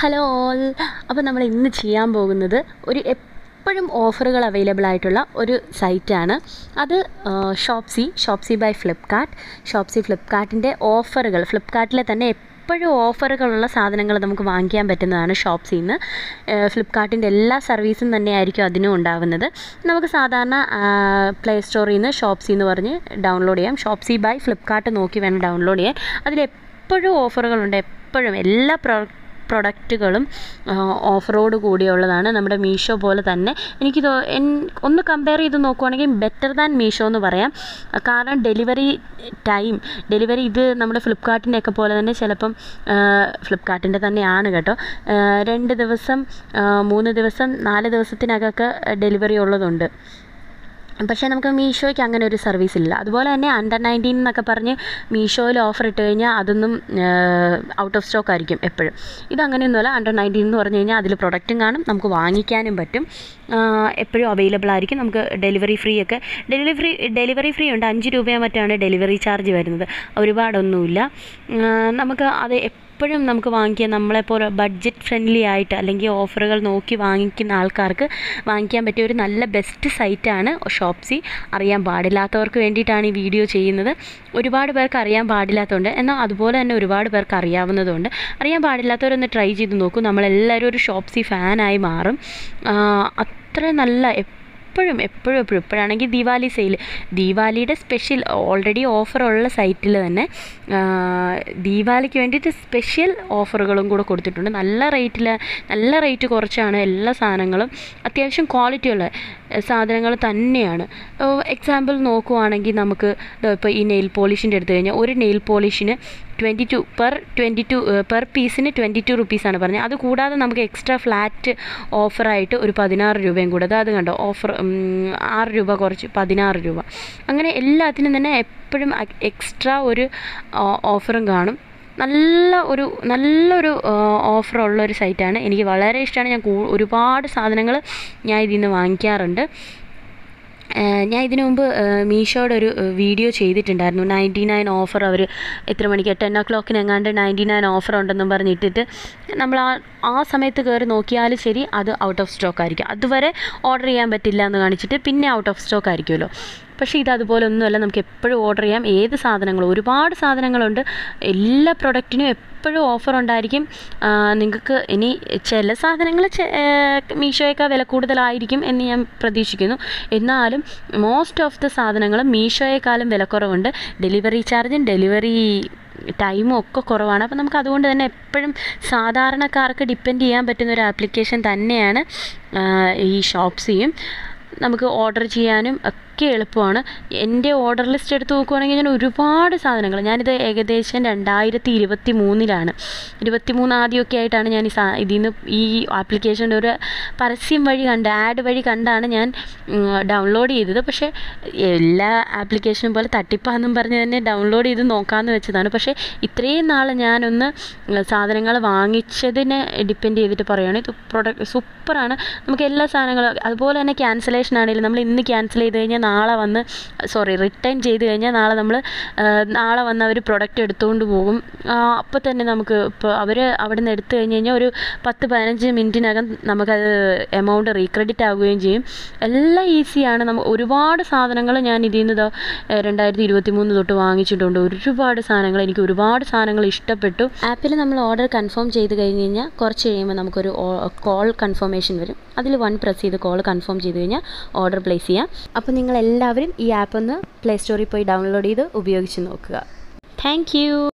hello all അപ്പോൾ നമ്മൾ ഇന്ന് ചെയ്യാൻ പോകുന്നത് ഒരു എപ്പോഴും ഓഫറുകൾ അവൈലബിൾ ആയിട്ടുള്ള ഒരു സൈറ്റാണ് അത് Shopsy Shopsy by Flipkart Shopsy ഫ്ലിപ്കാർട്ടിൻ്റെ ഓഫറുകൾ ഫ്ലിപ്കാർട്ടിലെ തന്നെ എപ്പോഴും ഓഫറുകളുള്ള സാധനങ്ങൾ നമുക്ക് വാങ്ങിക്കാൻ പറ്റുന്നതാണ് ഷോപ്സിയിൽ നിന്ന് ഫ്ലിപ്കാർട്ടിൻ്റെ എല്ലാ സർവീസും തന്നെയായിരിക്കും അതിനും ഉണ്ടാവുന്നത് നമുക്ക് സാധാരണ പ്ലേ സ്റ്റോറിൽ നിന്ന് ഷോപ്സി എന്ന് പറഞ്ഞ് ഡൗൺലോഡ് ചെയ്യാം ഷോപ്സി ബൈ ഫ്ലിപ്കാർട്ട് നോക്കി വേണം ഡൗൺലോഡ് ചെയ്യാൻ അതിൽ എപ്പോഴും ഓഫറുകളുണ്ട് എപ്പോഴും എല്ലാ പ്രോ പ്രൊഡക്റ്റുകളും ഓഫറോട് കൂടിയുള്ളതാണ് നമ്മുടെ മീഷോ പോലെ തന്നെ എനിക്ക് തോ എൻ ഒന്ന് കമ്പയർ ചെയ്ത് നോക്കുവാണെങ്കിൽ ബെറ്റർ ദാൻ മീഷോ എന്ന് പറയാം കാരണം ഡെലിവറി ടൈം ഡെലിവറി ഇത് നമ്മുടെ ഫ്ലിപ്കാർട്ടിൻ്റെ ഒക്കെ പോലെ തന്നെ ചിലപ്പം ഫ്ലിപ്കാർട്ടിൻ്റെ തന്നെയാണ് കേട്ടോ രണ്ട് ദിവസം മൂന്ന് ദിവസം നാല് ദിവസത്തിനകമൊക്കെ ഡെലിവറി ഉള്ളതുണ്ട് പക്ഷേ നമുക്ക് മീഷോയ്ക്ക് അങ്ങനെ ഒരു സർവീസ് ഇല്ല അതുപോലെ തന്നെ അണ്ടർ നയൻറ്റീൻ എന്നൊക്കെ പറഞ്ഞ് മീഷോയിൽ ഓഫർ ഇട്ട് കഴിഞ്ഞാൽ അതൊന്നും ഔട്ട് ഓഫ് സ്റ്റോക്ക് ആയിരിക്കും എപ്പോഴും ഇതങ്ങനെയൊന്നുമല്ല അണ്ടർ നയൻറ്റീൻ എന്ന് പറഞ്ഞു കഴിഞ്ഞാൽ അതിൽ പ്രൊഡക്റ്റും കാണും നമുക്ക് വാങ്ങിക്കാനും പറ്റും എപ്പോഴും അവൈലബിൾ ആയിരിക്കും നമുക്ക് ഡെലിവറി ഫ്രീ ഒക്കെ ഡെലിവറി ഫ്രീ ഡെലിവറി ഫ്രീ ഉണ്ട് അഞ്ച് രൂപയോ മറ്റാണ് ഡെലിവറി ചാർജ് വരുന്നത് ഒരുപാടൊന്നുമില്ല നമുക്ക് അത് എപ്പോഴും നമുക്ക് വാങ്ങിക്കാൻ നമ്മളെപ്പോലെ ബഡ്ജറ്റ് ഫ്രണ്ട്ലി ആയിട്ട് അല്ലെങ്കിൽ ഓഫറുകൾ നോക്കി വാങ്ങിക്കുന്ന ആൾക്കാർക്ക് വാങ്ങിക്കാൻ പറ്റിയ ഒരു നല്ല ബെസ്റ്റ് സൈറ്റാണ് ഷോപ്സി അറിയാൻ പാടില്ലാത്തവർക്ക് വേണ്ടിയിട്ടാണ് ഈ വീഡിയോ ചെയ്യുന്നത് ഒരുപാട് പേർക്ക് അറിയാൻ പാടില്ലാത്തതുകൊണ്ട് എന്നാൽ അതുപോലെ തന്നെ ഒരുപാട് പേർക്ക് അറിയാവുന്നതുകൊണ്ട് അറിയാൻ പാടില്ലാത്തവരൊന്ന് ട്രൈ ചെയ്ത് നോക്കൂ നമ്മളെല്ലാവരും ഒരു ഷോപ്സി ഫാനായി മാറും അത്ര നല്ല എപ്പോഴും എപ്പോഴും എപ്പോഴും ഇപ്പോഴാണെങ്കിൽ ദീപാവലി സെയിൽ ദീപാവലിയുടെ സ്പെഷ്യൽ ഓൾറെഡി ഓഫറുള്ള സൈറ്റിൽ തന്നെ ദീപാവലിക്ക് വേണ്ടിയിട്ട് സ്പെഷ്യൽ ഓഫറുകളും കൂടെ കൊടുത്തിട്ടുണ്ട് നല്ല റേറ്റിൽ നല്ല റേറ്റ് കുറച്ചാണ് എല്ലാ സാധനങ്ങളും അത്യാവശ്യം ക്വാളിറ്റിയുള്ള സാധനങ്ങൾ തന്നെയാണ് എക്സാമ്പിൾ നോക്കുവാണെങ്കിൽ നമുക്ക് ഇപ്പോൾ ഈ നെയിൽ പോളിഷിൻ്റെ എടുത്തു കഴിഞ്ഞാൽ ഒരു നെയിൽ പോളിഷിന് twenty two per twenty two per പീസിന് ട്വൻറ്റി ടു റുപ്പീസാണ് പറഞ്ഞത് അത് കൂടാതെ നമുക്ക് എക്സ്ട്രാ ഫ്ലാറ്റ് ഓഫറായിട്ട് ഒരു പതിനാറ് രൂപയും കൂടെ അത് കണ്ടോ ഓഫർ ആറ് രൂപ കുറച്ച് പതിനാറ് രൂപ അങ്ങനെ എല്ലാത്തിനും തന്നെ എപ്പോഴും എക്സ്ട്രാ ഒരു ഓഫറും കാണും നല്ല ഒരു നല്ലൊരു ഓഫറുള്ള ഒരു സൈറ്റാണ് എനിക്ക് വളരെ ഇഷ്ടമാണ് ഞാൻ ഒരുപാട് സാധനങ്ങൾ ഞാൻ ഇതിൽ നിന്ന് വാങ്ങിക്കാറുണ്ട് ഞാൻ ഇതിനു മുമ്പ് മീഷോയുടെ ഒരു വീഡിയോ ചെയ്തിട്ടുണ്ടായിരുന്നു നയൻറ്റി നയൻ ഓഫർ അവർ എത്ര മണിക്ക് ടെൻ ഒ ക്ലോക്കിന് എങ്ങാണ്ട് നയൻറ്റി നയൻ ഓഫർ ഉണ്ടെന്നും പറഞ്ഞിട്ടിട്ട് നമ്മൾ ആ ആ സമയത്ത് കയറി നോക്കിയാലും ശരി അത് ഔട്ട് ഓഫ് സ്റ്റോക്ക് ആയിരിക്കും അതുവരെ ഓർഡർ ചെയ്യാൻ പറ്റില്ല എന്ന് കാണിച്ചിട്ട് പിന്നെ ഔട്ട് ഓഫ് സ്റ്റോക്ക് ആയിരിക്കുമല്ലോ പക്ഷേ ഇത് അതുപോലെ ഒന്നുമല്ല നമുക്ക് എപ്പോഴും ഓർഡർ ചെയ്യാം ഏത് സാധനങ്ങളും ഒരുപാട് സാധനങ്ങളുണ്ട് എല്ലാ പ്രൊഡക്റ്റിനും എപ്പോഴും ഓഫർ ഉണ്ടായിരിക്കും നിങ്ങൾക്ക് ഇനി ചില സാധനങ്ങൾ മീഷോയേക്കാൾ വില കൂടുതലായിരിക്കും എന്ന് ഞാൻ പ്രതീക്ഷിക്കുന്നു എന്നാലും മോസ്റ്റ് ഓഫ് ദ സാധനങ്ങൾ മീഷോയേക്കാളും വിലക്കുറവുണ്ട് ഡെലിവറി ചാർജും ഡെലിവറി ടൈമും ഒക്കെ കുറവാണ് അപ്പോൾ നമുക്ക് അതുകൊണ്ട് തന്നെ എപ്പോഴും സാധാരണക്കാർക്ക് ഡിപ്പെൻഡ് ചെയ്യാൻ പറ്റുന്ന ഒരു ആപ്ലിക്കേഷൻ തന്നെയാണ് ഈ ഷോപ്സിയും നമുക്ക് ഓർഡർ ചെയ്യാനും ഒക്കെ എളുപ്പമാണ് എൻ്റെ ഓർഡർ ലിസ്റ്റ് എടുത്ത് നോക്കുവാണെങ്കിൽ ഞാൻ ഒരുപാട് സാധനങ്ങൾ ഞാനിത് ഏകദേശം രണ്ടായിരത്തി ഇരുപത്തി മൂന്നിലാണ് ഇരുപത്തി മൂന്ന് ആദ്യമൊക്കെ ആയിട്ടാണ് ഞാൻ ഈ സാ ഇതിൽ നിന്ന് ഈ ആപ്ലിക്കേഷൻ്റെ ഒരു പരസ്യം വഴി കണ്ട് ആഡ് വഴി കണ്ടാണ് ഞാൻ ഡൗൺലോഡ് ചെയ്തത് പക്ഷേ എല്ലാ ആപ്ലിക്കേഷനും പോലെ തട്ടിപ്പാന്നും പറഞ്ഞ് തന്നെ ഡൗൺലോഡ് ചെയ്ത് നോക്കാമെന്ന് വെച്ചതാണ് പക്ഷേ ഇത്രയും നാൾ ഞാനൊന്ന് സാധനങ്ങൾ വാങ്ങിച്ചതിനെ ഡിപ്പെൻഡ് ചെയ്തിട്ട് പറയുകയാണ് ഇത് പ്രൊഡക്റ്റ് സൂപ്പറാണ് നമുക്ക് എല്ലാ സാധനങ്ങളും അതുപോലെ തന്നെ ക്യാൻസലേഷൻ ആണെങ്കിലും നമ്മൾ ഇന്ന് ക്യാൻസൽ ചെയ്ത് കഴിഞ്ഞാൽ നാളെ വന്ന് സോറി റിട്ടേൺ ചെയ്ത് കഴിഞ്ഞാൽ നാളെ നമ്മൾ നാളെ വന്ന് അവർ പ്രൊഡക്റ്റ് എടുത്തുകൊണ്ട് പോകും അപ്പോൾ തന്നെ നമുക്ക് ഇപ്പോൾ അവർ അവിടെ നിന്ന് എടുത്തു കഴിഞ്ഞ് കഴിഞ്ഞാൽ ഒരു പത്ത് പതിനഞ്ച് മിനിറ്റിനകം നമുക്കത് എമൗണ്ട് റീക്രെഡിറ്റ് ആവുകയും ചെയ്യും എല്ലാം ഈസിയാണ് നമ്മൾ ഒരുപാട് സാധനങ്ങൾ ഞാൻ ഇതിൽ നിന്ന് രണ്ടായിരത്തി ഇരുപത്തി മൂന്ന് തൊട്ട് വാങ്ങിച്ചിട്ടുണ്ട് ഒരുപാട് സാധനങ്ങൾ എനിക്ക് ഒരുപാട് സാധനങ്ങൾ ഇഷ്ടപ്പെട്ടു ആപ്പിൽ നമ്മൾ ഓർഡർ കൺഫേം ചെയ്ത് കഴിഞ്ഞ് കഴിഞ്ഞാൽ കുറച്ച് കഴിയുമ്പോൾ നമുക്കൊരു കോൾ കൺഫർമേഷൻ വരും അതിൽ വൺ പ്രസ് ചെയ്ത് കോൾ കൺഫേം ചെയ്ത് കഴിഞ്ഞാൽ ഓർഡർ പ്ലേസ് ചെയ്യാം അപ്പോൾ നിങ്ങൾ എല്ലാവരും ഈ ആപ്പ് ഒന്ന് പ്ലേ സ്റ്റോറിൽ പോയി ഡൗൺലോഡ് ചെയ്ത് ഉപയോഗിച്ച് നോക്കുക താങ്ക്